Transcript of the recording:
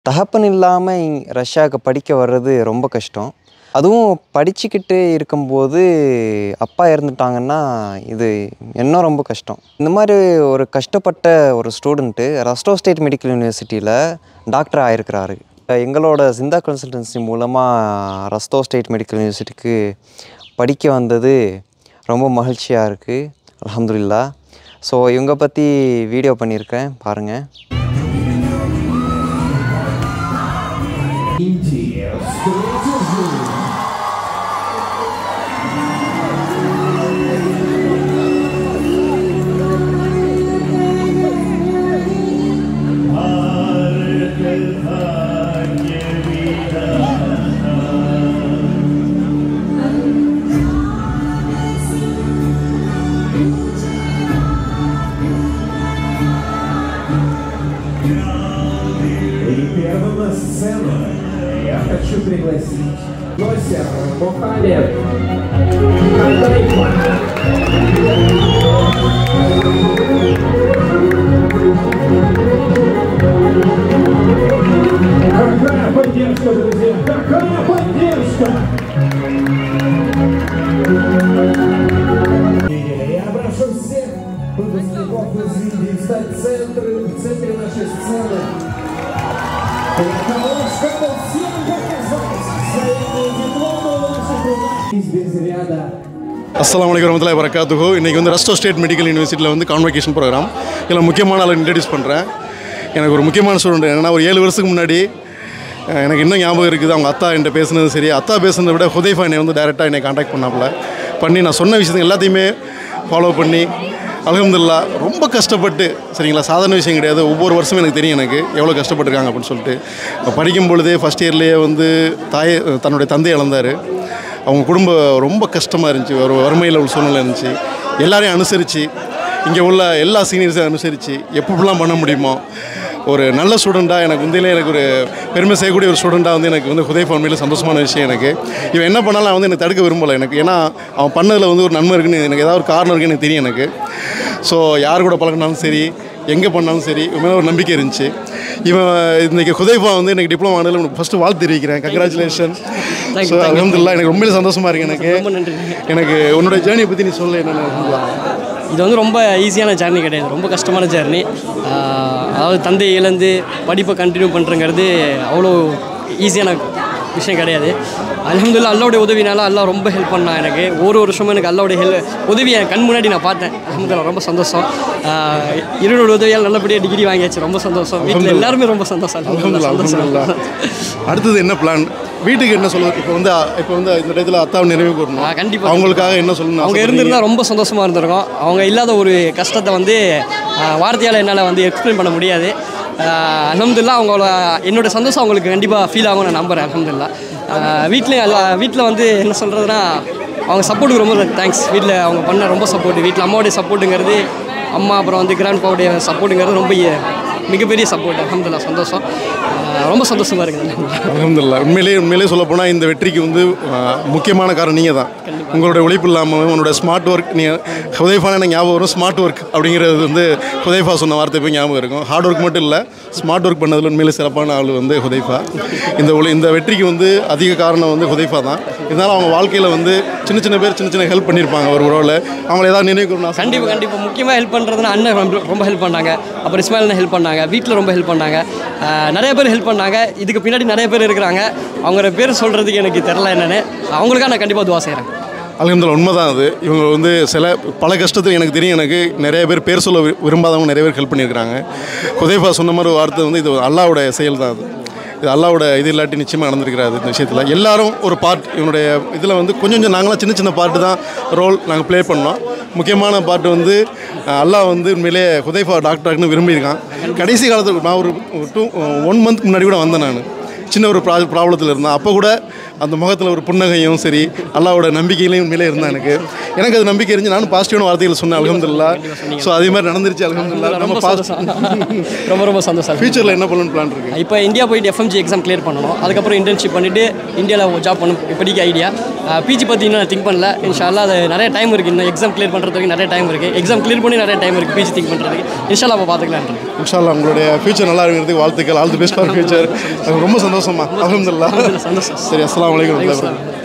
தகப்பன் இல்லாமல் ரஷ்யாவுக்கு படிக்க வர்றது ரொம்ப கஷ்டம் அதுவும் படிச்சுக்கிட்டு இருக்கும்போது அப்பா இறந்துட்டாங்கன்னா இது இன்னும் ரொம்ப கஷ்டம் இந்த மாதிரி ஒரு கஷ்டப்பட்ட ஒரு ஸ்டூடெண்ட்டு ரஸ்டோ ஸ்டேட் மெடிக்கல் யூனிவர்சிட்டியில் டாக்டர் ஆயிருக்கிறாரு எங்களோட சிந்தா கன்சல்டன்சி மூலமாக ரஸ்தோ ஸ்டேட் மெடிக்கல் யூனிவர்சிட்டிக்கு படிக்க வந்தது ரொம்ப மகிழ்ச்சியாக இருக்குது அல்ஹம்துலில்லாஹ் ஸோ இவங்க பற்றி வீடியோ பண்ணியிருக்கேன் பாருங்கள் India, straight to Zoom. И первым на сцену я хочу пригласить Йосиф Мухалев. Какая поддержка, друзья! Какая поддержка! И Я прошу всех выпускников из Индии встать в центре, в центре нашей сцены. Для того, чтобы всем показать своими дипломы наших ребят из безряда அஸ்ஸலாமு அலைக்கும் வரமத்துல்லாஹி வரகாத்துஹு இன்றைக்கி வந்து ரஸ்டோ ஸ்டேட் மெடிக்கல் யூனிவர்சிட்டியில் வந்து கான்வெகேஷன் ப்ரோக்ராம் இதில் முக்கியமான ஆளை இன்ட்ரடியூஸ் பண்ணுறேன் எனக்கு ஒரு முக்கியமான ஸ்டூடெண்ட் என்னென்னா ஒரு ஏழு வருஷத்துக்கு முன்னாடி அஹ், எனக்கு இன்னும் ஞாபகம் இருக்குது அவங்க அத்தா என்கிட்ட பேசுனது சரி அத்தா பேசுனதை விட ஹுதைஃபா என்னை வந்து டேரெக்டாக என்னை காண்டாக்ட் பண்ணாப்புல பண்ணி நான் சொன்ன விஷயத்தை எல்லாத்தையுமே ஃபாலோ பண்ணி அலமதுல்லா ரொம்ப கஷ்டப்பட்டு சரிங்களா சாதாரண விஷயம் கிடையாது ஒவ்வொரு வருஷமும் எனக்கு தெரியும் எனக்கு எவ்வளோ கஷ்டப்பட்டிருக்காங்க அப்படின்னு சொல்லிட்டு இப்போ படிக்கும் பொழுதே ஃபஸ்ட் இயர்லேயே வந்து தாயை தன்னுடைய தந்தை இழந்தார் அவங்க குடும்பம் ரொம்ப கஷ்டமாக இருந்துச்சு ஒரு வறுமையில் உள்ள சூழ்நிலை இருந்துச்சு எல்லாரையும் அனுசரித்து இங்கே உள்ள எல்லா சீனியர்ஸையும் அனுசரித்து எப்படிலாம் பண்ண முடியுமோ ஒரு நல்ல ஸ்டூடெண்ட்டாக எனக்கு உண்மையிலே எனக்கு ஒரு பெருமை செய்யக்கூடிய ஒரு ஸ்டூடெண்ட்டாக வந்து எனக்கு வந்து ஹுதைஃபா உண்மையில சந்தோஷமான விஷயம் எனக்கு இவன் என்ன பண்ணாலும் அவன் வந்து எனக்கு தடுக்க விரும்பலை எனக்கு ஏன்னா அவன் பண்ணதில் வந்து ஒரு நன்மை இருக்குன்னு எனக்கு ஏதாவது ஒரு காரணம் இருக்குன்னு எனக்கு தெரியும் எனக்கு ஸோ யார் கூட பழகினாலும் சரி எங்கே பண்ணாலும் சரி இவன் மேலே ஒரு நம்பிக்கை இருந்துச்சு இவன் இன்றைக்கி ஹுதைஃபா வந்து எனக்கு டிப்ளமா ஆனதில் உனக்கு ஃபஸ்ட்டு வாழ்த்து தெரிவிக்கிறேன் கங்க்ராச்சுலேஷன் ஸோ அலமதுல்லா எனக்கு உண்மையிலே சந்தோஷமாக இருக்கு எனக்கு ரொம்ப நன்றி எனக்கு உன்னோட ஜேர்னியை பற்றி நீ சொல்ல என்னென்ன இது வந்து ரொம்ப ஈஸியான ஜேர்னி கிடையாது ரொம்ப கஷ்டமான ஜேர்னி அதாவது தந்தை இழந்து படிப்பை கண்டினியூ பண்ணுறங்கிறது அவ்வளோ ஈஸியான விஷயம் கிடையாது அல்ஹம்துலில்லாஹ் அல்லாவுடைய உதவினால அல்லாஹ் ரொம்ப ஹெல்ப் பண்ணான் எனக்கு ஒரு வருஷமும் எனக்கு அல்லாவுடைய ஹெல் உதவியை என் கண் முன்னாடி நான் பார்த்தேன் அல்ஹம்துலில்லாஹ் ரொம்ப சந்தோஷம் இருநூறு உதவியால் நல்லபடியாக டிகிரி வாங்கியாச்சு ரொம்ப சந்தோஷம் வீட்டில் எல்லாருமே ரொம்ப சந்தோஷம் அல்ஹம்துலில்லாஹ் அல்ஹம்துலில்லாஹ். சந்தோஷம் அடுத்தது என்ன பிளான் வீட்டுக்கு என்ன சொல்லுது இப்போ வந்து இப்போ வந்து இந்த டயத்தில் அத்தாவை நிறைவு கூடணும் ஆ, கண்டிப்பா. அவங்களுக்காக என்ன சொல்லணும் அவங்க இருந்திருந்தா ரொம்ப சந்தோஷமாக இருந்திருக்கும் அவங்க இல்லாத ஒரு கஷ்டத்தை வந்து வார்த்தையால் என்னால் வந்து எக்ஸ்பிளைன் பண்ண முடியாது அலமதுல்லா அவங்களோட என்னோட சந்தோஷம் அவங்களுக்கு கண்டிப்பாக ஃபீல் ஆகும் நான் நம்புகிறேன் அலமதுல்லா வீட்லேயும் எல்லா வீட்டில் வந்து என்ன சொல்கிறதுனா அவங்க சப்போர்ட்டுக்கு ரொம்ப தேங்க்ஸ் வீட்டில் அவங்க பண்ண ரொம்ப சப்போர்ட் வீட்டில் அம்மாவுடைய சப்போர்ட்டுங்கிறது அம்மா அப்புறம் வந்து கிராண்ட் பாவுடைய சப்போர்ட்டுங்கிறது ரொம்ப மிகப்பெரிய சப்போர்ட் அலமதுல்லா சந்தோஷம் ஆஹ் ரொம்ப சந்தோஷமாக இருக்குது அலமதுல்லா உண்மையிலேயே உண்மையிலேயே சொல்ல போனால் இந்த வெற்றிக்கு வந்து ஆஹ், முக்கியமான காரணம் நீங்கள் தான் உங்களுடைய உழைப்பு இல்லாமல் உன்னோட ஸ்மார்ட் ஒர்க் நீ ஹுதைஃபான எனக்கு ஞாபகம் வரும் ஸ்மார்ட் ஒர்க் அப்படிங்கிறது வந்து ஹுதைஃபா சொன்ன வார்த்தை போய் ஞாபகம் இருக்கும் ஹார்ட் ஒர்க் மட்டும் இல்லை ஸ்மார்ட் ஒர்க் பண்ணதில் உண்மையிலே சிறப்பான ஆள் வந்து ஹுதைஃபா இந்த உல- இந்த வெற்றிக்கு வந்து அதிக காரணம் வந்து ஹுதைஃபா தான் இதனால் அவங்க வாழ்க்கையில் வந்து சின்ன சின்ன பேர் சின்ன சின்ன ஹெல்ப் பண்ணியிருப்பாங்க ஒரு உறவில் அவங்கள ஏதாவது நினைவு கண்டிப்பாக கண்டிப்பாக முக்கியமாக ஹெல்ப் பண்ணுறதுனா அண்ணன் ரொம்ப- ரொம்ப ஹெல்ப் பண்ணாங்க அப்புறம் இஸ்மாயில் ஹெல்ப் பண்ணாங்க வீட்டில் ரொம்ப ஹெல்ப் பண்ணாங்க ஆஹ் நிறைய பேர் ஹெல்ப் பண்ணாங்க இதுக்கு பின்னாடி நிறைய பேர் இருக்கிறாங்க அவங்களோட பேர் சொல்கிறதுக்கு எனக்கு தெரில என்னென்னு அவங்களுக்காக நான் கண்டிப்பாக துவா செய்கிறேன் அலகம்துல்லா உண்மைதான் அது இவங்க வந்து சில பல கஷ்டத்தில் எனக்கு தெரியும் எனக்கு நிறைய பேர் பேர் சொல்ல வி- விரும்பாதவங்க நிறைய பேர் ஹெல்ப் பண்ணியிருக்கிறாங்க ஹுதைஃபா சொன்ன மாதிரி ஒரு வார்த்தை வந்து இது அல்லாவோட செயல் தான் அது இது அல்லாவோட இது இல்லாட்டி நிச்சயமாக நடந்திருக்கிறாரு இந்த விஷயத்தில் எல்லாரும் ஒரு பார்ட் இவனுடைய இதில் வந்து கொஞ்சம் கொஞ்சம் நாங்களாம் சின்ன சின்ன பார்ட்டு தான் ரோல் நாங்கள் ப்ளே பண்ணோம் முக்கியமான பார்ட் வந்து அஹ், அல்லாஹ் வந்து உண்மையிலே ஹுதைஃபா டாக்டராக்னு விரும்பியிருக்கான் கடைசி காலத்தில் நான் ஒரு டூ ஒன் மந்த் முன்னாடி கூட வந்தேன் நான் சின்ன ஒரு ப்ரா ப்ராப்ளத்தில் இருந்தேன் அப்போ கூட அந்த முகத்தில் ஒரு புன்னகையும் சரி அல்லாவோட நம்பிக்கையிலையும் உண்மையிலே இருந்தா எனக்கு எனக்கு அது நம்பிக்கை இருந்துச்சு நானும் பாசிட்டிவான வார்த்தைகள் சொன்னேன் அலமதுல்லா ஸோ அதே மாதிரி நடந்துருச்சு அலமதுல்லா நம்ம ரொம்ப பாஸ் சந்தோஷம் ரொம்ப ரொம்ப சந்தோஷம் ஃபியூச்சரில் என்ன பண்ணணும்னு பிளான் இருக்கு இப்போ இந்தியா போயிட்டு எஃப்எம்ஜி எக்ஸாம் கிளியர் பண்ணணும் அதுக்கப்புறம் இன்டர்ன்ஷிப் பண்ணிவிட்டு இந்தியாவில் ஜாப் பண்ணணும் இப்போதைக்கு ஐடியா பிஜி பற்றி இன்னும் நான் திங்க் பண்ணல இன்ஷால்லா அது நிறைய டைம் இருக்குது இன்னும் எக்ஸாம் கிளியர் பண்ணுறதுக்கு நிறைய டைம் இருக்குது எக்ஸாம் கிளியர் பண்ணி நிறைய டைம் இருக்குது பிஜி திங்க் பண்ணுறதுக்கு இன்ஷால்லா அப்போ பார்த்துக்கலாம் இன்ஷால்லா உங்களுடைய ஃபியூச்சர் நல்லா இருக்கிறதுக்கு வாழ்த்துக்கள் all the best for future ரொம்ப சந்தோஷமா அலமதுல்லா சந்தோஷம் சரி அஸ்ஸலாமு அலைக்கும் Assalamu alaikum.